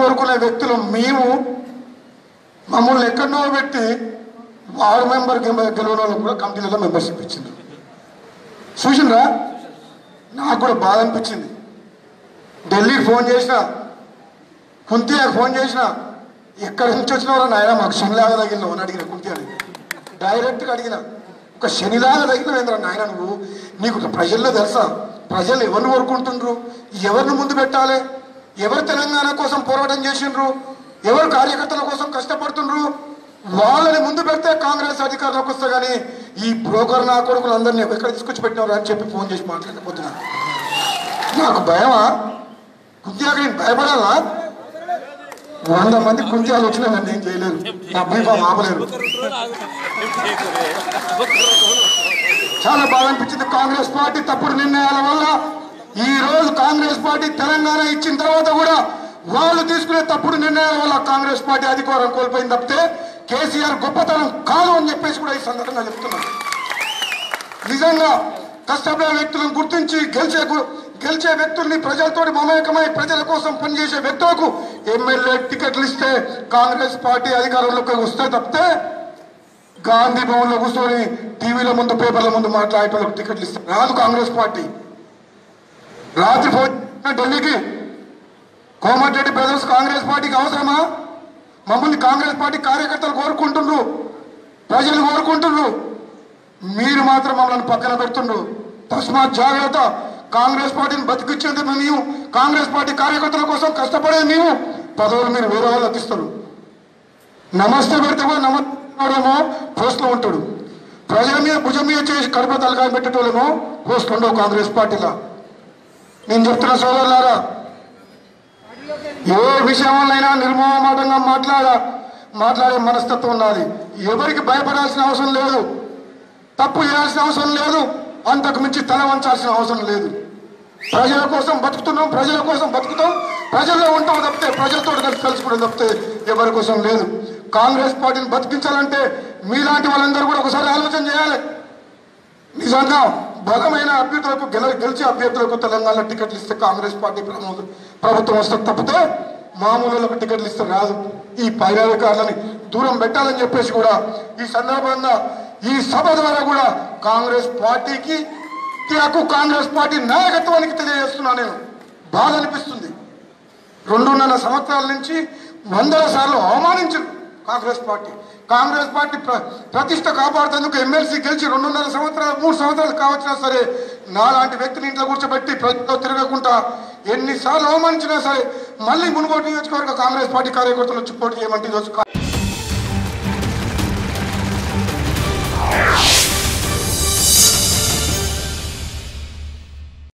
కోరుకునే వ్యక్తులు మేము మమ్మల్ని ఎక్కడో పెట్టి వార్డు మెంబర్ గెలవని వాళ్ళకి కూడా కమిటీలలో మెంబర్షిప్ ఇచ్చింది చూసిండ్రా నాకు కూడా బాధ అనిపించింది ఢిల్లీకి ఫోన్ చేసిన కుంతియాకి ఫోన్ చేసిన ఎక్కడి నుంచి వచ్చినవరా నాయన మాకు శనిలాగా తగిలినావు అని అడిగిన కుంతి అని డైరెక్ట్గా అడిగిన ఒక శనిలాగా తగిలినవేంద్ర నాయన నువ్వు నీకు ప్రజల్లో తెలుసా ప్రజలు ఎవరిని కోరుకుంటుండ్రు ఎవరిని ముందు పెట్టాలి ఎవరు తెలంగాణ కోసం పోరాటం చేసిండ్రు ఎవరు కార్యకర్తల కోసం కష్టపడుతుండ్రు వాళ్ళని ముందు పెడితే కాంగ్రెస్ అధికారంలోకి వస్తే కానీ ఈ బ్రోకర్ నా కొడుకులు అందరినీ ఎక్కడ తీసుకొచ్చి పెట్టినవరా అని చెప్పి ఫోన్ చేసి మాట్లాడకపోతున్నా నాకు భయమా కుంతియాకి నేను భయపడాలా వంద మంది కుంత్యాలు వచ్చినా నన్ను ఏం చేయలేరు నా భీమం ఆపలేరు చాలా బాధ అనిపించింది కాంగ్రెస్ పార్టీ తప్పుడు నిర్ణయాల వల్ల ఈ రోజు కాంగ్రెస్ పార్టీ తెలంగాణ ఇచ్చిన తర్వాత కూడా వాళ్ళు తీసుకునే తప్పుడు నిర్ణయాల వల్ల కాంగ్రెస్ పార్టీ అధికారం కోల్పోయింది తప్పితే కేసీఆర్ గొప్పతనం కాదు అని చెప్పేసి కూడా ఈ సందర్భంగా చెప్తున్నాను నిజంగా కష్టపడే వ్యక్తులను గుర్తించి గెలిచే గు- గెలిచే వ్యక్తుల్ని ప్రజలతో మమేకమై ప్రజల కోసం పనిచేసే వ్యక్తులకు ఎమ్మెల్యే టికెట్లు ఇస్తే కాంగ్రెస్ పార్టీ అధికారంలోకి వస్తే తప్పితే గాంధీ భవన్ లో కూర్చొని టీవీల ముందు పేపర్ల ముందు మాట్లాడేటోళ్ళకి టికెట్లు ఇస్తారు రాదు కాంగ్రెస్ పార్టీ రాత్రి ఫోన్ చేసిన ఢిల్లీకి కోమటిరెడ్డి బ్రదర్స్ కాంగ్రెస్ పార్టీకి అవసరమా మమ్మల్ని కాంగ్రెస్ పార్టీ కార్యకర్తలు కోరుకుంటున్నారు ప్రజలు కోరుకుంటున్నారు మీరు మాత్రం మమ్మల్ని పక్కన పెడుతుండ్రు తస్మాత్ జాగ్రత్త కాంగ్రెస్ పార్టీని బతికిచ్చేది మేము కాంగ్రెస్ పార్టీ కార్యకర్తల కోసం కష్టపడేది మేము పదవులు మీరు వేరే వాళ్ళకి ఇస్తారు నమస్తే పెడితే కూడా నమస్తేమో పోస్ట్లో ఉంటాడు ప్రజల మీద భుజం మీద చేసి కడుపు తలకాయ పెట్టేటోళ్ళేమో పోస్ట్ ఉండవు కాంగ్రెస్ పార్టీలో నేను చెప్తున్న సోదరులారా ఏ విషయంలోనైనా నిర్మోహమాటంగా మాట్లాడ మాట్లాడే మనస్తత్వం ఉన్నది ఎవరికి భయపడాల్సిన అవసరం లేదు తప్పు చేయాల్సిన అవసరం లేదు అంతకు మించి తల వంచాల్సిన అవసరం లేదు ప్రజల కోసం బతుకుతున్నాం ప్రజల కోసం బతుకుతాం ప్రజల్లో ఉంటాం తప్పితే ప్రజలతో కలిసి కలుసుకోవడం తప్పితే ఎవరి కోసం లేదు కాంగ్రెస్ పార్టీని బతికించాలంటే మీలాంటి వాళ్ళందరూ కూడా ఒకసారి ఆలోచన చేయాలి నిజంగా బలమైన అభ్యర్థులకు గెల గెలిచే అభ్యర్థులకు తెలంగాణ టికెట్లు ఇస్తే కాంగ్రెస్ పార్టీ ప్రభు- ప్రభుత్వం వస్తే తప్పితే మామూలులకు టికెట్లు ఇస్తే రాదు ఈ పైరాధికారులని దూరం పెట్టాలని చెప్పేసి కూడా ఈ సందర్భంగా ఈ సభ ద్వారా కూడా కాంగ్రెస్ పార్టీకి నాకు కాంగ్రెస్ పార్టీ నాయకత్వానికి తెలియజేస్తున్నా నేను బాధ అనిపిస్తుంది రెండున్నర సంవత్సరాల నుంచి వందల సార్లు అవమానించారు కాంగ్రెస్ పార్టీ కాంగ్రెస్ పార్టీ ప్ర ప్రతిష్ట కాపాడుతందుకు ఎమ్మెల్సీ గెలిచి రెండున్నర సంవత్సరాలు మూడు సంవత్సరాలు కావచ్చినా సరే నాలాంటి వ్యక్తిని ఇంట్లో కూర్చోబెట్టి ప్రజల్లో తిరగకుండా ఎన్నిసార్లు అవమానించినా సరే మళ్ళీ మునుగోడు నియోజకవర్గ కాంగ్రెస్ పార్టీ కార్యకర్తలు వచ్చి పోటీ చేయమంటే ఈరోజు కా-